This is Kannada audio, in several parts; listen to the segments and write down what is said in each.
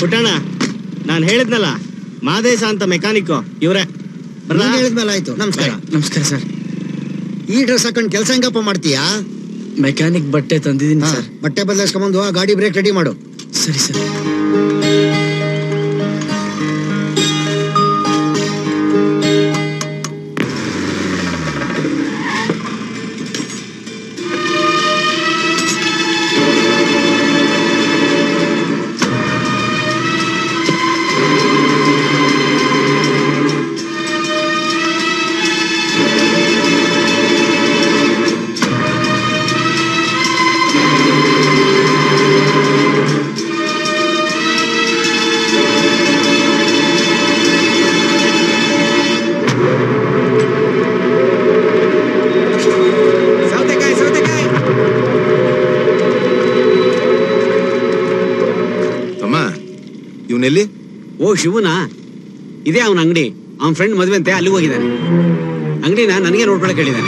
ಪುಟ್ಟಣ್ಣ ನಾನು ಹೇಳಿದ್ನಲ್ಲ ಮಾದೇಶ ಅಂತ ಮೆಕ್ಯಾನಿಕ್ ಇವ್ರೆ ನೀನ್ ಹೇಳಿದ್ಮೇಲೆ ಆಯ್ತು ನಮಸ್ಕಾರ ನಮಸ್ಕಾರ ಸರ್ ಈ ಡ್ರೆಸ್ ಹಾಕೊಂಡ್ ಕೆಲಸ ಹೆಂಗಪ್ಪ ಮಾಡ್ತೀಯಾ ಮೆಕ್ಯಾನಿಕ್ ಬಟ್ಟೆ ತಂದಿದ್ದೀನಿ ಹಾ, ಸರ್ ಬಟ್ಟೆ ಬದಲಾಯಿಸ್ಕೊಂಬಂದು ಆ ಗಾಡಿ ಬ್ರೇಕ್ ರೆಡಿ ಮಾಡು ಸರಿ ಸರ್ ಸೌತೆಕಾಯಿ ಸೌತೆಕಾಯಿ ಅಮ್ಮ ಇವನೆಲ್ಲಿ ಓ ಶಿವನ ಇದೇ ಅವನ ಅಂಗಡಿ ಅವನ ಫ್ರೆಂಡ್ ಮದುವೆ ಅಂತೆ ಅಲ್ಲಿಗೆ ಹೋಗಿದ್ದಾನೆ ಅಂಗಡಿನ ನನಗೆ ನೋಡ್ಕೊಳಕ್ ಹೇಳಿದ್ದಾನೆ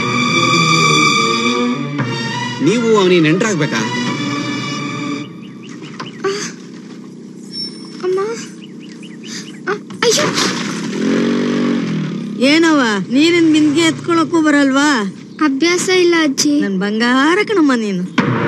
ನೀವು ಅವನಿಗೆ ನೆಂಟ್ರಾಗ್ಬೇಕಾ ಅಮ್ಮ ಅ, ಅಯ್ಯೋ ಏನವ ನೀರಿನ ಬಿಂದಿಗೆ ಎತ್ಕೊಳಕ್ಕೂ ಬರಲ್ವಾ ಅಭ್ಯಾಸ ಇಲ್ಲ ಅಜ್ಜಿ ನನ್ ಬಂಗಾರ ಕಣಮ್ಮ ನೀನು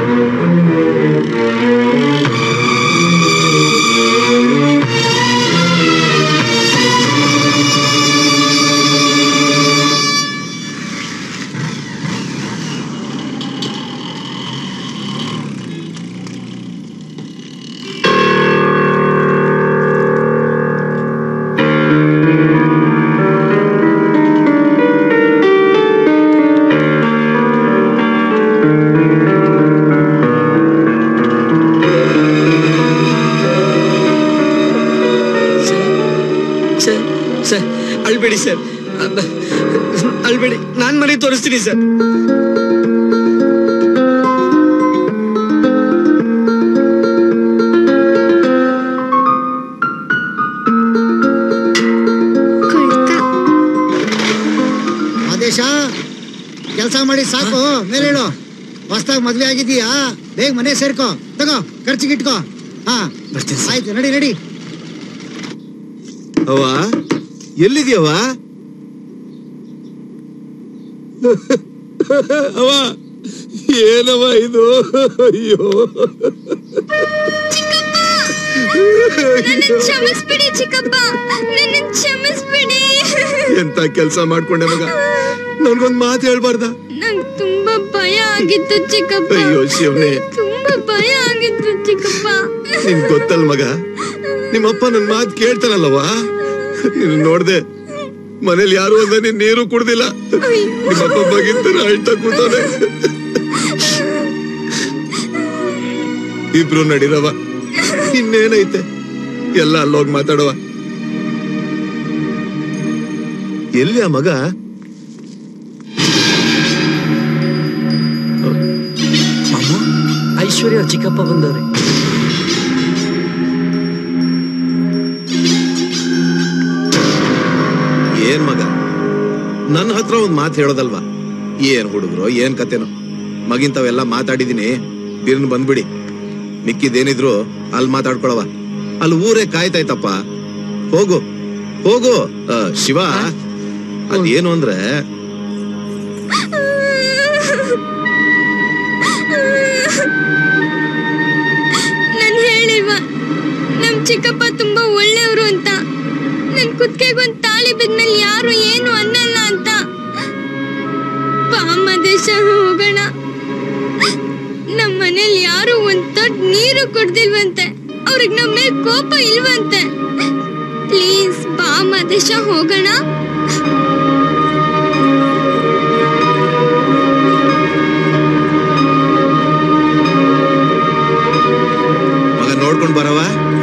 ಸರ್ ಸರ್ ಅಳ್ಬೇಡಿ ಸರ್ ಅಳ್ಬೇಡಿ ನಾನ್ ಮನೆ ತೋರಿಸ್ತೀನಿ ಸರ್ ಕಳ್ತ ಆದೇಶ ಕೆಲಸ ಮಾಡಿ ಸಾಕು ಮೇಲೆ ಹೇಳು ಹೊಸ್ದಾಗ್ ಮದ್ವೆ ಆಗಿದೀಯಾ ಬೇಗ ಮನೆ ಸೇರ್ಕೋ ತಗೋ ಖರ್ಚಿಗೆ ಇಟ್ಕೋ ಹಾ ಬರ್ತೀನಿ ಸರ್ ಆಯ್ತು ನಡಿ ನಡಿ ಅವ ಎಲ್ಲಿದ್ಯವ ಅವ ಏನವ ಇದು ಅಯ್ಯೋ ನನ್ನ ಕ್ಷಮಿಸ್ಬಿಡಿ ಚಿಕ್ಕಪ್ಪ ನನ್ನ ಕ್ಷಮಿಸ್ಬಿಡಿ ಎಂತ ಕೆಲ್ಸ ಮಾಡ್ಕೊಂಡೆ ಮಗ ನನ್ಗೊಂದ್ ಮಾತು ಹೇಳ್ಬಾರ್ದ ನಂಗ್ ತುಂಬಾ ಭಯ ಆಗಿತ್ತು ಚಿಕ್ಕಪ್ಪ ಅಯ್ಯೋ ಶಿವನೇ ತುಂಬಾ ಭಯ ಆಗಿತ್ತು ಚಿಕ್ಕಪ್ಪ ನಿನ್ ಗೊತ್ತಲ್ ಮಗ ನಿಮ್ಮಪ್ಪ ನನ್ ಮಾತು ಕೇಳ್ತಾನಲ್ಲವ ನೀನು ನೋಡ್ದೆ ಮನೇಲಿ ಯಾರು ಅಂದ ನೀನ್ ನೀರು ಕುಡ್ದಿಲ್ಲ ನಿಮ್ಮಪ್ಪ ಬಗಿಂತರ ಅಳ್ತಾ ಕೂತವ್ನೆ ಇಬ್ರು ನಡಿರವ ಇನ್ನೇನೈತೆ ಎಲ್ಲ ಅಲ್ಲೋಗ್ ಮಾತಾಡವ ಎಲ್ಲಿ ಆ ಮಗ ಮಾಮ ಐಶ್ವರ್ಯ ಅವ್ರ ಚಿಕ್ಕಪ್ಪ ಬಂದವ್ರೆ ಏನ್ ಮಗ ನನ್ನ ಹತ್ರ ಒಂದ್ ಮಾತು ಹೇಳೋದಲ್ವಾ ಏನ್ ಹುಡುಗ್ರು ಏನ್ ಕತೆನೋ ಮಗಿಂತವೆಲ್ಲ ಮಾತಾಡಿದೀನಿ ಬಿರ್ನ್ ಬಂದ್ಬಿಡಿ ಮಿಕ್ಕಿದೇನಿದ್ರು ಅಲ್ಲಿ ಮಾತಾಡ್ಕೊಳವ ಅಲ್ಲಿ ಊರೇ ಕಾಯ್ತಾಯ್ತಪ್ಪ ಹೋಗು ಹೋಗು ಆ, ಶಿವ ಅದೇನು ಅಂದ್ರೆ ನಾನ್ ಹೇಳಿಲ್ವಾ ನಮ್ ಚಿಕ್ಕಪ್ಪ ತುಂಬಾ ಒಳ್ಳೆಯವರು ಅಂತ ನನ್ ಕುತ್ತಿಗೆಗೊಂದ್ ತಾಳಿ ಬಿದ್ಮೇಲೆ ಯಾರು ಏನು ಅನ್ನಲ್ಲ ಅಂತ ಬಾಮ ದೇಶ ಹೋಗೋಣ ನಮ್ ಮನೇಲಿ ಯಾರು ಒಂದ್ ತೊಟ್ ನೀರು ಕುಡ್ದಿಲ್ವಂತೆ ಅವ್ರಿಗೆ ನಮ್ಮ ಮೇಲೆ ಕೋಪ ಇಲ್ವಂತೆ ಪ್ಲೀಸ್ ಬಾಮ ದೇಶ ಹೋಗೋಣ ಮಗ ನೋಡ್ಕೊಂಡ್ ಬರವ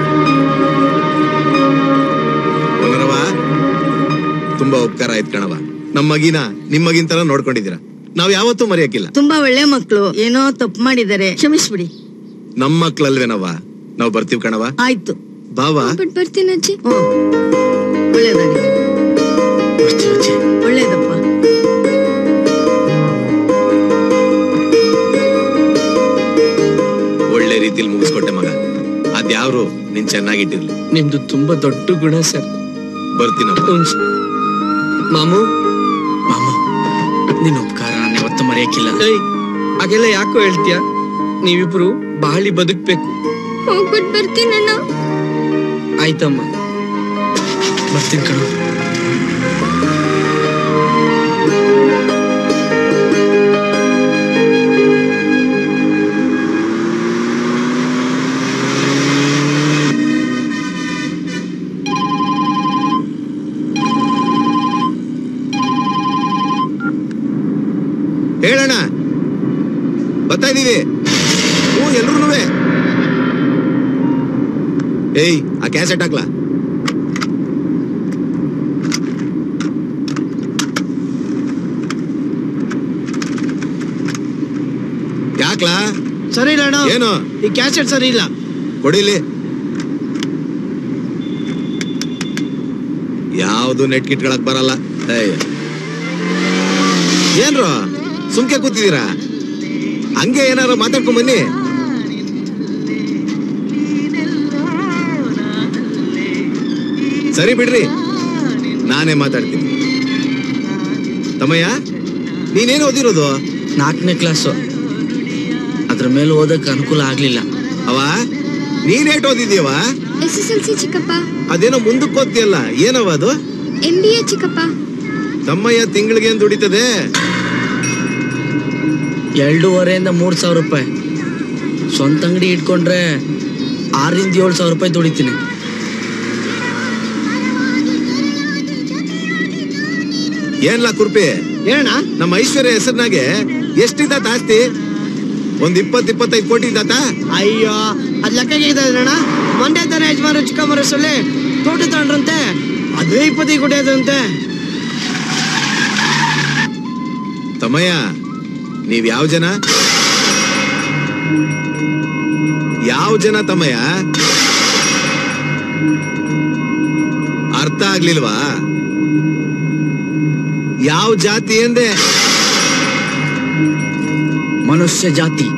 ಮಗನವ ತುಂಬಾ ಉಪಕಾರ ಆಯ್ತು ಕಣವ ನಮ್ಮ ಮಗಿನ ನಿಮ್ ಮಗಿನ ತರ ನೋಡ್ಕೊಂಡಿದ್ದೀರಾ ನಾವ್ ಯಾವತ್ತೂ ಮರೆಯಕ್ಕಿಲ್ಲ ತುಂಬಾ ಒಳ್ಳೆ ಮಕ್ಳು ಏನೋ ತಪ್ಪು ಮಾಡಿದ್ದಾರೆ ಕ್ಷಮಿಸ್ಬಿಡಿ ನಮ್ಮ ಮಕ್ಳಲ್ವೇನವ ನಾವ್ ಬರ್ತೀವಿ ಕಣವ ಆಯ್ತು ಬಾವಾ ಬಿಟ್ ಬರ್ತೀನಿ ಅಜ್ಜಿ ಹ್ಮ್ ಒಳ್ಳೇದಾಗಿ ಬರ್ತೀವಿ ಅಜ್ಜಿ. ಒಳ್ಳೇದಪ್ಪ ಒಳ್ಳೆ ರೀತಿಲಿ ಮುಗಿಸ್ಕೊಟ್ಟೆ ಮಗ ಅದ್ಯಾವ್ರು ನೀನ್ ಚೆನ್ನಾಗಿಟ್ಟಿರ್ಲಿ ನಿಮ್ದು ತುಂಬಾ ದೊಡ್ಡ ಗುಣ ಸರ್ ಬರ್ತೀನಪ್ಪ ಹ್ಞೂ ಸರ್. ಮಾಮು ಮಾಮು ನಿನ್ನ ಉಪಕಾರ ನಾನು ಯಾವತ್ತೂ ಮರೆಯಕ್ಕಿಲ್ಲ ಏಯ್ ಹಾಗೆಲ್ಲ ಯಾಕೋ ಹೇಳ್ತೀಯ ನೀವಿಬ್ರು ಬಾಳಿ ಬದುಕ್ಬೇಕು ಹೋಗ್ಬಿಟ್ ಬರ್ತೀನಣ್ಣ ಆಯ್ತಮ್ಮ ಬರ್ತೀನಿ ಕಣ ಹೇಳಣ್ಣ ಬರ್ತಾ ಇದೀವಿ ಹ್ಞೂ ಎಲ್ರು ಏಯ್ ಆ ಕ್ಯಾಸೆಟ್ ಹಾಕ್ಲಾ ಯಾಕ್ಲಾ ಸರಿ ಇಲ್ಲ ಅಣ್ಣ ಏನು ಈ ಕ್ಯಾಸೆಟ್ ಸರಿ ಇಲ್ಲ ಕೊಡಿಲಿ ಯಾವುದು ನೆಟ್ ಕಿಟ್ಗಳಕ್ ಬರಲ್ಲ ಏಯ್. ಏನ್ರು ಸುಮ್ಕೆ ಕೂತಿದ್ದೀರಾ ಹಂಗೆ ಏನಾರು ಮಾತಾಡ್ಕೊಂಡ್ ಬನ್ನಿ ಸರಿ ಬಿಡ್ರಿ ನಾನೇ ಮಾತಾಡ್ತೀನಿ ತಮ್ಮಯ್ಯ ನೀನೇನು ಓದಿರೋದು ನಾಲ್ಕನೇ ಕ್ಲಾಸು ಅದ್ರ ಮೇಲೆ ಓದಕ್ಕೆ ಅನುಕೂಲ ಆಗ್ಲಿಲ್ಲ ಅವ ನೀನೇಟ್ ಓದಿದ್ಯವ ಎಸ್ ಎಸ್ ಎಲ್ ಸಿ ಚಿಕ್ಕಪ್ಪ ಅದೇನೋ ಮುಂದಕ್ಕೆ ಓದ್ತಿಯಲ್ಲ ಏನವ ಅದು ಎಂ ಬಿ ಎ ಚಿಕ್ಕಪ್ಪ ತಮ್ಮಯ್ಯ ತಿಂಗಳಿಗೆ ಏನ್ ದುಡಿತದೆ ಎರಡೂವರೆಯಿಂದ ಮೂರು ಸಾವಿರ ರೂಪಾಯಿ ಸ್ವಂತ ಅಂಗಡಿ ಇಟ್ಕೊಂಡ್ರೆ ಆರಿಂದ ಏಳು ಸಾವಿರ ರೂಪಾಯಿ ದುಡಿತೀನಿ ಏನ್ಲಾ ಕುರ್ಪಿ ಏನಣ್ಣ ನಮ್ಮ ಐಶ್ವರ್ಯ ಹೆಸರಿನಾಗೆ ಎಷ್ಟಿದ್ದ ಆಸ್ತಿ ಒಂದ್ ಇಪ್ಪತ್ ಇಪ್ಪತ್ತೈದು ಕೋಟಿ ಇದ್ದಾತ ಅಯ್ಯೋ ಅದ್ ಲೆಕ್ಕಗೆ ಇದೆ ಅಣ್ಣ ಮಂಡ್ಯ ತಾನೆ ಯಜಮಾನ ಚಿಕ್ಕಮ್ಮರ ಸೊಳ್ಳೆ ತೋಟ ತಗೊಂಡ್ರಂತೆ ಅದೇ ಇಪ್ಪತ್ತೈದು ಕೋಟಿ ಆದಂತೆ ತಮ್ಮಯ್ಯ ನೀವ್ ಯಾವ ಜನ ಯಾವ ಜನ ತಮ್ಮಯ್ಯ ಅರ್ಥ ಆಗ್ಲಿಲ್ವಾ ಯಾವ ಜಾತಿ ಎಂದೆ ಮನುಷ್ಯ ಜಾತಿ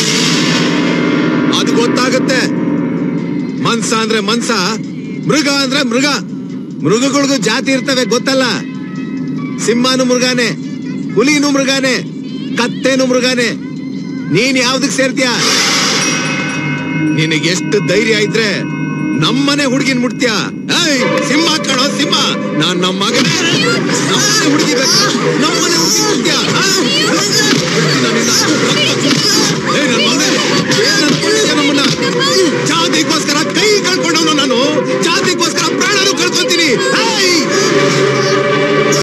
ಅದು ಗೊತ್ತಾಗುತ್ತೆ ಮನ್ಸ ಅಂದ್ರೆ ಮನ್ಸ ಮೃಗ ಅಂದ್ರೆ ಮೃಗ ಮೃಗಗಳಿಗೂ ಜಾತಿ ಇರ್ತವೆ ಗೊತ್ತಲ್ಲ ಸಿಂಹನು ಮೃಗಾನೆ ಹುಲಿನೂ ಮೃಗಾನೆ ಕತ್ತೇನು ಮೃಗಾನೆ ನೀನ್ ಯಾವ್ದಕ್ ಸೇರ್ತೀಯ ನಿನಗೆ ಎಷ್ಟು ಧೈರ್ಯ ಇದ್ರೆ ನಮ್ಮನೆ ಹುಡುಗಿನ ಮುಟ್ತೀಯ ಏಯ್ ಸಿಂಹ ಕಣೋ ಸಿಂಹ ನಾನ್ ನಮ್ಮ ಮಗನೇ ನಮ್ಮನೆ ಹುಡುಗಿ ಬೇಕು ನಮ್ಮನೆ ಹುಡುಗಿ ಮುಟ್ತೀಯ ಆ? ಬಿಡ್ತೀನಾ ನಿನ್ನ? ಏಯ್ ನನ್ ಮಗನೇ ಏನ್ ಅನ್ಕೊಂಡಿದ್ಯಾ ನಮ್ಮನ್ನ ಜಾತಿಗೋಸ್ಕರ ಕೈ ಕಳ್ಕೊಂಡವನು ನಾನು